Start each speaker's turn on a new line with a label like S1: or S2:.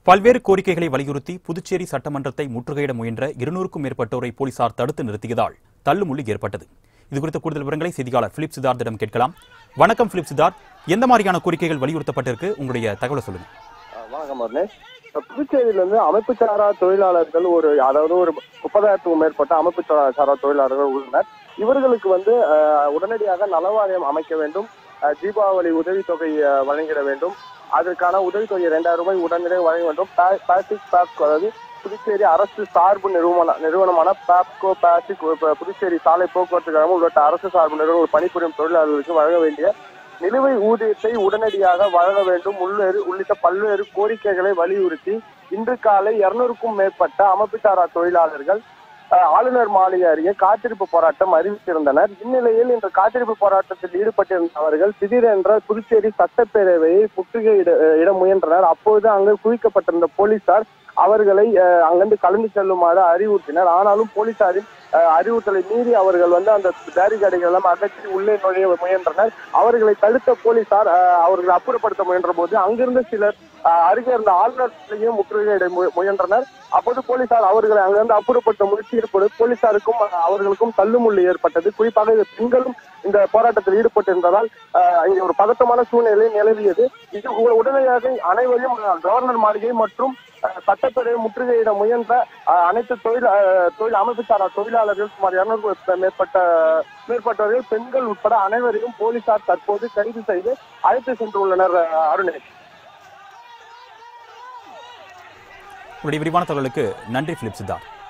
S1: பல்வேறு கோரிக்கைகளை வலியுறுத்தி புதுச்சேரி சட்டமன்றத்தை முற்றுகையிட முயன்ற இருநூறுக்கும் மேற்பட்டோரை போலீசார் தடுத்து நிறுத்தியதால் தள்ளுமுள்ளி ஏற்பட்டது இதுகுறித்த கூடுதல் விவரங்களை செய்தியாளர் பிலிப் சித்தார்த்திடம் கேட்கலாம் வணக்கம் பிலிப் சித்தார்த் எந்த மாதிரியான கோரிக்கைகள் வலியுறுத்தப்பட்டிருக்கு உங்களுடைய தகவலை சொல்லுங்க
S2: அஹ் வணக்கம் அருணேஷ் இப்ப புதுச்சேரியில இருந்து அமைப்பு சாரா தொழிலாளர்கள் ஒரு அதாவது ஒரு முப்பதாயிரத்துக்கும் மேற்பட்ட அமைப்பு சாரா- சாரா தொழிலாளர்கள் உள்ளனர் இவர்களுக்கு வந்து அஹ், உடனடியாக நலவாரியம் அமைக்க வேண்டும் அஹ், தீபாவளி உதவித்தொகை அஹ், வழங்கிட வேண்டும் அதற்கான உதவித்தொகை இரண்டாயிரம் ரூபாய் உடனடியாக வழங்க வேண்டும் பா- பாசிக் பேப்கோ அதாவது புதுச்சேரி அரசு சார்பு நிறுவன நிறுவனமான பாப்கோ பாசிக் ப- புதுச்சேரி சாலை போக்குவரத்து கழகம் உள்ளிட்ட அரசு சார்பு நிறுவனம் பணிபுரியும் தொழிலாளர்களுக்கு வழங்க வேண்டிய நிலுவை ஊதியத்தை உடனடியாக வழங்க வேண்டும் உள்ளேறு உள்ளிட்ட பல்வேறு கோரிக்கைகளை வலியுறுத்தி இன்று காலை இருநூறுக்கும் மேற்பட்ட அமைப்புசாரா தொழிலாளர்கள் அஹ், ஆளுநர் மாளிகை அருகே காத்திருப்பு போராட்டம் அறிவித்திருந்தனர் இந்நிலையில் இன்று காத்திருப்பு போராட்டத்தில் ஈடுபட்டிருந்த அவர்கள் திடீரென்ற புதுச்சேரி சட்டப்பேரவையை முற்றுகையிட இட முயன்றனர் அப்போது அங்கு குவிக்கப்பட்டிருந்த போலீசார் அவர்களை அஹ், அங்கிருந்து கலந்து செல்லுமாறு அறிவுறுத்தினர் ஆனாலும் போலீசாரின் அஹ், அறிவுறுத்தலை மீறி அவர்கள் வந்து அந்த பேரிகார்டுகள் எல்லாம் அகற்றி உள்ளே நுழைய முயன்றனர் அவர்களை தடுத்த போலீசார் அஹ், அவர்களை அப்புறப்படுத்த முயன்ற போது அங்கிருந்த சிலர் அஹ், அருகே இருந்த ஆளுநர்களையும் முற்றுகையிட மு- முயன்றனர் அப்போது போலீசார் அவர்களை அங்கிருந்து அப்புறப்படுத்த முயற்சி ஈடுபடு போலீசாருக்கும் அஹ், அவர்களுக்கும் தள்ளுமுள்ளு ஏற்பட்டது குறிப்பாக இது பெண்களும் இந்த போராட்டத்தில் ஈடுபட்டிருந்ததால் அஹ், இங்கே ஒரு பதட்டமான சூழ்நிலை நிலவியது இது உ- உடனடியாக அனைவரையும் அஹ், கவர்னர் மாளிகை மற்றும் அஹ், சட்டப்பேரவை முற்றுகையிட முயன்ற அஹ், அனைத்து தொழில் அஹ், தொழில் அமைப்பு சாரா தொழிலாளர்கள் சுமார் இருநூறு மேற்பட்ட மேற்பட்டவர்கள் பெண்கள் உட்பட அனைவரையும் போலீசார் தற்போது கைது செய்து அழைத்து சென்றுள்ளனர் அஹ், அருணேஷ்
S1: உங்களுடைய விரிவான தகவலுக்கு நன்றி பிலிப் சித்தார்த்